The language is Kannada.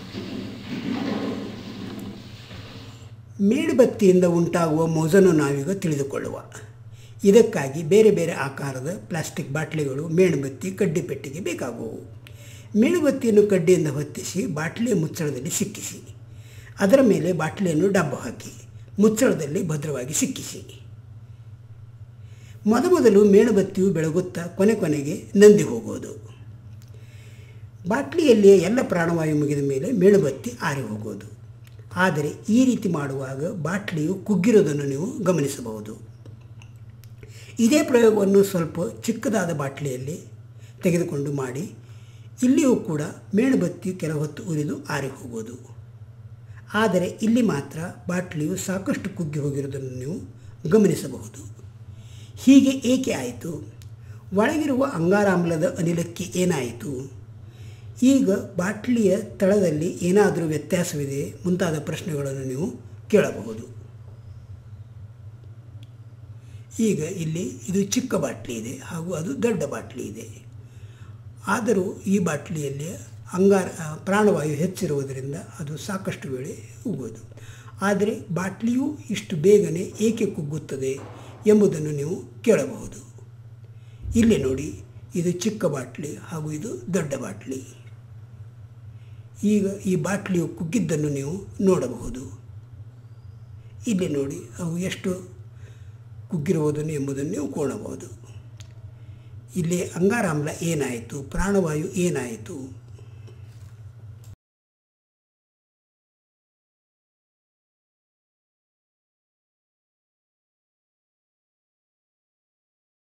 ಮೇಣಬತ್ತಿಯಿಂದ ಉಂಟಾಗುವ ಮೋಜನ್ನು ನಾವೀಗ ತಿಳಿದುಕೊಳ್ಳುವ ಇದಕ್ಕಾಗಿ ಬೇರೆ ಬೇರೆ ಆಕಾರದ ಪ್ಲಾಸ್ಟಿಕ್ ಬಾಟ್ಲಿಗಳು ಮೇಣಬತ್ತಿ ಕಡ್ಡಿ ಪೆಟ್ಟಿಗೆ ಬೇಕಾಗುವು ಮೇಣಬತ್ತಿಯನ್ನು ಕಡ್ಡಿಯಿಂದ ಹೊತ್ತಿಸಿ ಬಾಟ್ಲಿಯ ಮುಚ್ಚಳದಲ್ಲಿ ಸಿಕ್ಕಿಸಿ ಅದರ ಮೇಲೆ ಬಾಟ್ಲಿಯನ್ನು ಡಬ್ಬ ಹಾಕಿ ಮುಚ್ಚಳದಲ್ಲಿ ಭದ್ರವಾಗಿ ಸಿಕ್ಕಿಸಿ ಮೊದಮೊದಲು ಮೇಣಬತ್ತಿಯು ಬೆಳಗುತ್ತಾ ಕೊನೆ ಕೊನೆಗೆ ನಂದಿ ಹೋಗುವುದು ಬಾಟ್ಲಿಯಲ್ಲಿಯೇ ಎಲ್ಲ ಪ್ರಾಣವಾಯು ಮುಗಿದ ಮೇಲೆ ಮೇಣಬತ್ತಿ ಆರಿ ಹೋಗುವುದು ಆದರೆ ಈ ರೀತಿ ಮಾಡುವಾಗ ಬಾಟ್ಲಿಯು ಕುಗ್ಗಿರೋದನ್ನು ನೀವು ಗಮನಿಸಬಹುದು ಇದೇ ಪ್ರಯೋಗವನ್ನು ಸ್ವಲ್ಪ ಚಿಕ್ಕದಾದ ಬಾಟ್ಲಿಯಲ್ಲಿ ತೆಗೆದುಕೊಂಡು ಮಾಡಿ ಇಲ್ಲಿಯೂ ಕೂಡ ಮೇಣಬತ್ತಿ ಕೆಲ ಹೊತ್ತು ಉರಿದು ಆರಿ ಹೋಗುವುದು ಆದರೆ ಇಲ್ಲಿ ಮಾತ್ರ ಬಾಟ್ಲಿಯು ಸಾಕಷ್ಟು ಕುಗ್ಗಿ ಹೋಗಿರುವುದನ್ನು ನೀವು ಗಮನಿಸಬಹುದು ಹೀಗೆ ಏಕೆ ಆಯಿತು ಒಳಗಿರುವ ಅಂಗಾರಾಮ್ಲದ ಅನಿಲಕ್ಕೆ ಏನಾಯಿತು ಈಗ ಬಾಟ್ಲಿಯ ತಳದಲ್ಲಿ ಏನಾದರೂ ವ್ಯತ್ಯಾಸವಿದೆ ಮುಂತಾದ ಪ್ರಶ್ನೆಗಳನ್ನು ನೀವು ಕೇಳಬಹುದು ಈಗ ಇಲ್ಲಿ ಇದು ಚಿಕ್ಕ ಬಾಟ್ಲಿ ಇದೆ ಹಾಗೂ ಅದು ದೊಡ್ಡ ಬಾಟ್ಲಿ ಇದೆ ಆದರೂ ಈ ಬಾಟ್ಲಿಯಲ್ಲಿ ಅಂಗಾರ ಪ್ರಾಣವಾಯು ಹೆಚ್ಚಿರುವುದರಿಂದ ಅದು ಸಾಕಷ್ಟು ವೇಳೆ ಉಗ್ಗೋದು ಆದರೆ ಬಾಟ್ಲಿಯು ಇಷ್ಟು ಬೇಗನೆ ಏಕೆ ಕುಗ್ಗುತ್ತದೆ ಎಂಬುದನ್ನು ನೀವು ಕೇಳಬಹುದು ಇಲ್ಲಿ ನೋಡಿ ಇದು ಚಿಕ್ಕ ಬಾಟ್ಲಿ ಹಾಗೂ ಇದು ದೊಡ್ಡ ಬಾಟ್ಲಿ ಈಗ ಈ ಬಾಟ್ಲಿಯು ಕುಗ್ಗಿದ್ದನ್ನು ನೀವು ನೋಡಬಹುದು ಇಲ್ಲಿ ನೋಡಿ ಅವು ಎಷ್ಟು ಕುಗ್ಗಿರುವುದನ್ನು ಎಂಬುದನ್ನು ನೀವು ಕಾಣಬಹುದು ಇಲ್ಲಿ ಅಂಗಾರಾಮ್ಲ ಏನಾಯಿತು ಪ್ರಾಣವಾಯು ಏನಾಯಿತು